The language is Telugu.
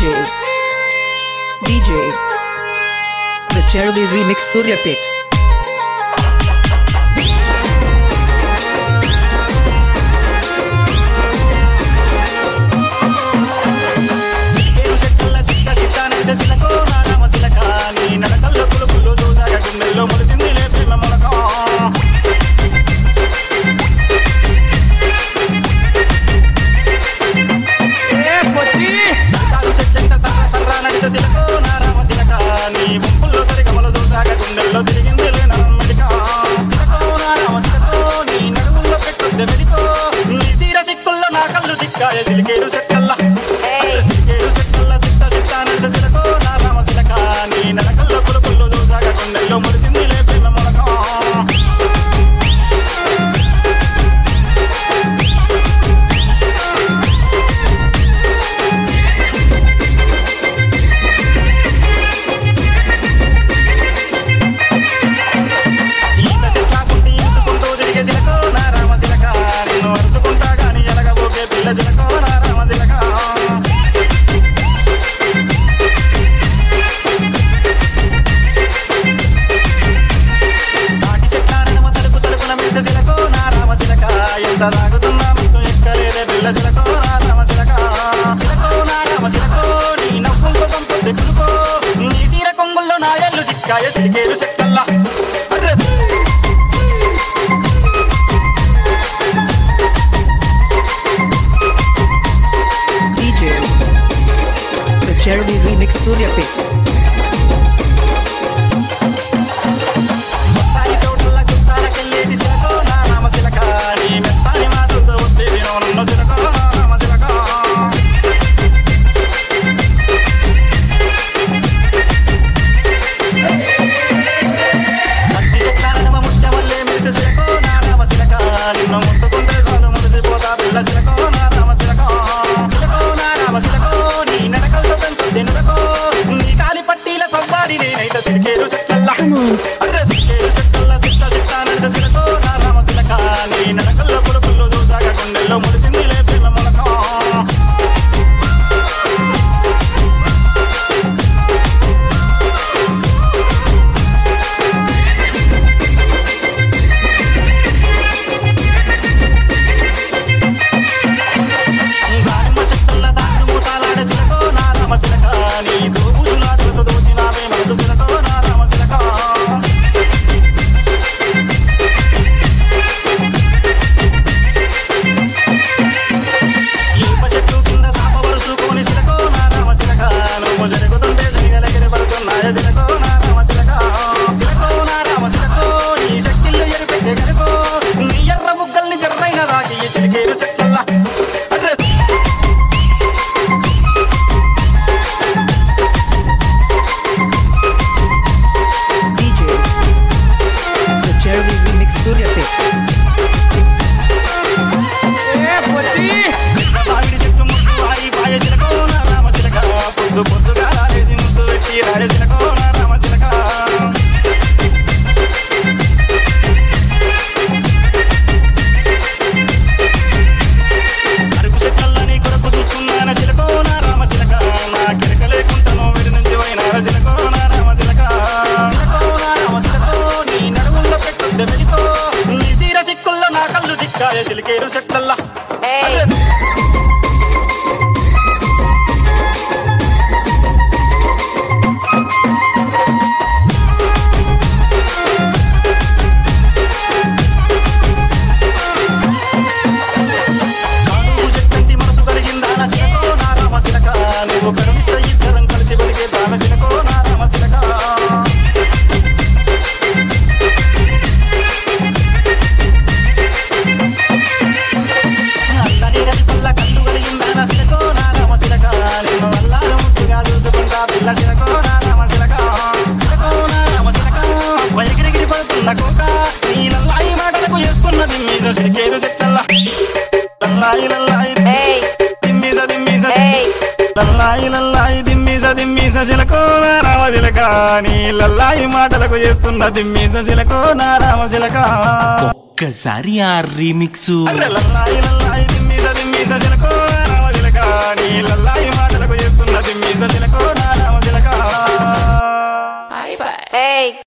DJ DJ The Cherry Remix Surya Pit సిరికేరు చెక్కల చిక్క చిట్ట నడిసే సిలకో నారామ సిలక నీ నడకల్లో పులుపులు చూసాక గుండెల్లో మురిసింది లే ప్రేమ మొలక సరకారు చెట్టంట సర్ర సర్ర నడిసే సిలకో నారామ సిలక నీ ముప్పుల్లో సరిగమలు చూసాక గుండెల్లో తిరిగింది లే నమ్మడిక సిలకో నారామ సిలకో నీ నడుముల్లో పెట్టొద్దు వెలికో నీ సీర సిక్కుల్లో నా కళ్ళు సిక్కాయ సిలికేరు చెక్కల్లా సిలికేరు చెక్కల్లా సిట్ట సిట్ట నడిసే సిలకో నారామ సిలక నీ నడకల్లో పులుపుల్లో చూసాక గుండెల్లో మురిసింది లే ప్రేమ మొలక ఈత చెట్ల పుట్టి ఈసుకుంటూ తిరిగే చిలకో నా రామ చిలక నిన్ను అరుచుకుంటా గాని ఎలగబోకే పిల్ల చిలకో నా రామ చిలక తాటి చెట్ల నడుమ తలుపు తలుపున మెరిసే చిలకో నా రామ చిలక ఎంత తాగుతున్నా మీకు ఎక్కలేదే పిల్ల చిలకో నా రామ చిలక చిలకో నా రామ చిలకో నీ నవ్వులతో సంపొద్దు కులుకో నీ చీర కొంగుల్లో నా ఎల్లు చిక్కాయ సిరికేరు చెక్కల్లా అర్రె DJ The Cherry Remix Surya Pit తాయి తోటల గుట్టాలకెళ్ళేటి సిలకో నా రామ సిలక నీ మెత్తాని మాటలతో వచ్చేసి నన్ను సిలకో నా రామ సిలక మట్టి చెట్ల నడుమ ముట్ట వల్లే మెరిసే సిలకో నా రామ సిలక నిన్ను ముట్టుకుంటే చాలు మురిసిపోతా పిల్ల సిలకో నా రామ సిలక సిలకో నా రామ సిలకో నీ నడకలతో పెంచొద్దు నురకో నీ కాలి పట్టీల సవ్వాడి నేనైతే సిరికేరు చెట్లల్లా అర్రె సిరికేరు చెట్లల్లా సిట్ట సిట్ట నడిసే సిలకో నా రామ సిలక నీ నడకల్లో పులుపుల్లో చూసాక గుండెల్లో మురిసింది లే ప్రేమ మొలక దానిమ్మ చెట్టుల్ల దాని మూతాలాడే సిలకో నా రామ సిలక నీ దోబుజులాటలతో దోచినావే మనసు సిలకో నా రామ సిలక ఈప చెట్టు కింద సాప వరుసుకొని సిలకో నా రామ సిలక నువ్వు జరుగుతుంటే సిగలగిరి పడుతున్నాయ సిలకో నా రామ సిలక సిలకో నా రామ సిలకో నీ శక్తిల్లో ఎరుపెట్టే గనుకో నీ ఎర్ర బుగ్గల్ని జర్రైన దాకి ఈ చిలికేరు చెట్లల్లా అర్రె DJ The Cherry Remix Surya Pit మామిడి చెట్టు ముట్టు ఆయి పాయ చిలకో నా రామ చిలక పొద్దు పొద్దుగా రాలేసి ముద్దు పెట్టి రాయ చిలకో నా రామ చిలక అరుకు చెట్లన్నీ కొరకు చూస్తున్నాన చిలకో నా రామ చిలక నా కిరక లేకుంటాను వీడి నుంచి పోయినార చిలకో నా రామ చిలక చిలకో నా రామ చిలకో నీ నడుముల్లో పెట్టొద్దు వెలికో నీ చీర సిక్కుల్లో నా కళ్ళు సిక్కాయ చిలికేరు చెట్లల్లా అర్రె కానుగు చెట్టంటి మనసు కలిగిందా నా సిలకో నా రామ సిలక నువ్వు కరుణిస్తే ఇద్దరం కలిసి బతికే దాన సిలకో నా రామ సిలక అల్లని రడిపల్ల కళ్ళు కలిగిందా నా సిలకో నా రామ సిలక నిన్ను అల్లారు ముట్టుగా చూసుకుంటా పిల్ల సిలకో నా రామ సిలక సిలకో నా రామ సిలక ఎగిరిగిరి పడుతున్న కోక నీ లల్లాయి మాటలకు వేసుకున్నది మీద సిరికేరు చెట్టల్లా లల్లాయి లల్లాయి దిమ్మీస దిమ్మీస లల్లాయి లల్లాయి దిమ్మీస దిమ్మీస చిలకో నా రామ చిలక నీ లల్లాయి మాటలకు చేస్తున్న దిమ్మీస చిలకో నా రామ చిలక ఒక్కసారి ఆ రీమిక్స్ అర్రె లల్లాయి లల్లాయి దిమ్మీస దిమ్మీస చిలకో నా రామ చిలక నీ లల్లాయి మాటలకు చేస్తున్న దిమ్మీస Hey.